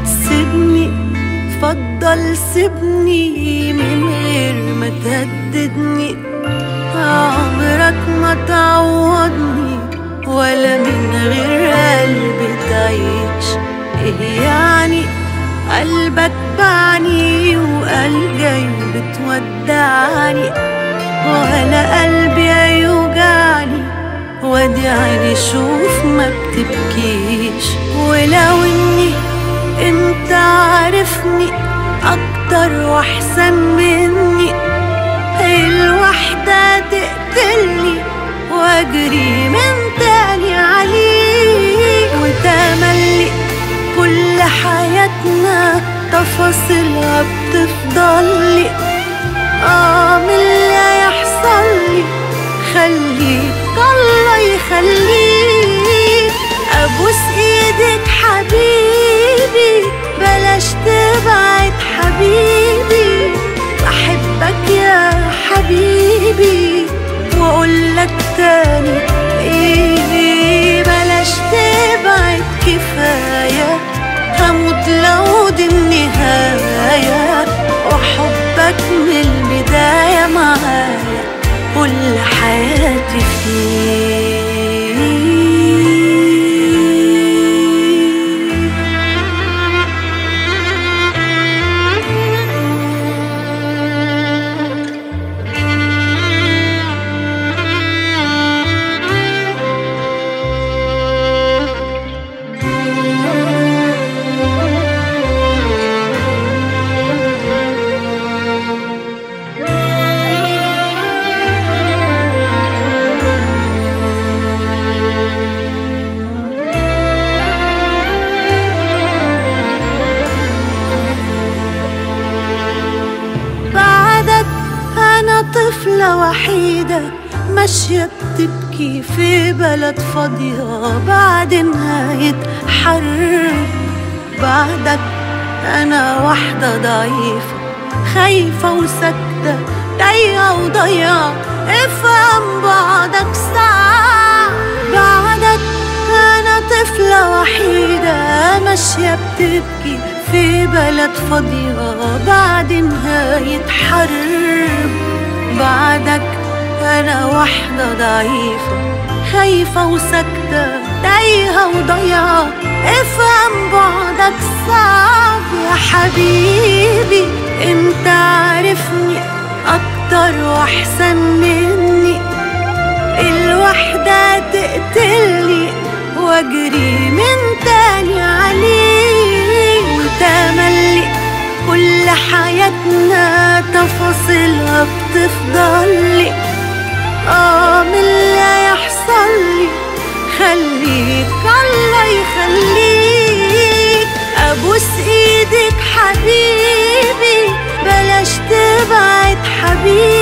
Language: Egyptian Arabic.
تسيبني فضل سيبني من غير ما تهددني عمرك ما تعوضني ولا من غير قلبي تعيش ايه يعني قلبك بعني وقال جاي بتودعني ولا قلبي يوجعني وادي عيني شوف ما بتبكيش ولو اني انت عارفني اكتر واحسن مني الوحدة تقتلني واجري من تاني عليك وتملي كل حياتنا تفاصيلها بتفضل لي اه من اللي يحصل لي خليك الله يخليك ابوس ايدك حبيبي بلاش تبعد حبيبي بحبك يا حبيبي واقول لك تاني ايه بلاش تبعد كفايه هموت لو دي النهايه وحبك من البدايه معايا كل حياتي فيه بعدك أنا طفلة وحيدة ماشية بتبكي في بلد فاضية بعد نهاية حرب بعدك أنا واحدة ضعيفة خايفة وساكتة تايهة وضيعة افهم بعدك ساعة بعدك أنا طفلة وحيدة ماشية بتبكي في بلد فاضية بعد نهاية حرب بعدك أنا واحدة ضعيفة خايفة وساكتة تايهة وضيعة افهم بعدك صعب يا حبيبي انت عارفني أكتر وأحسن مني الوحدة تقتلني واجري من تاني عليه وتملي كل حياتنا تفاصيلها بتفضل لي اه من اللي يحصل لي خليك الله يخليك ابوس ايدك حبيبي بلاش تبعد حبيبي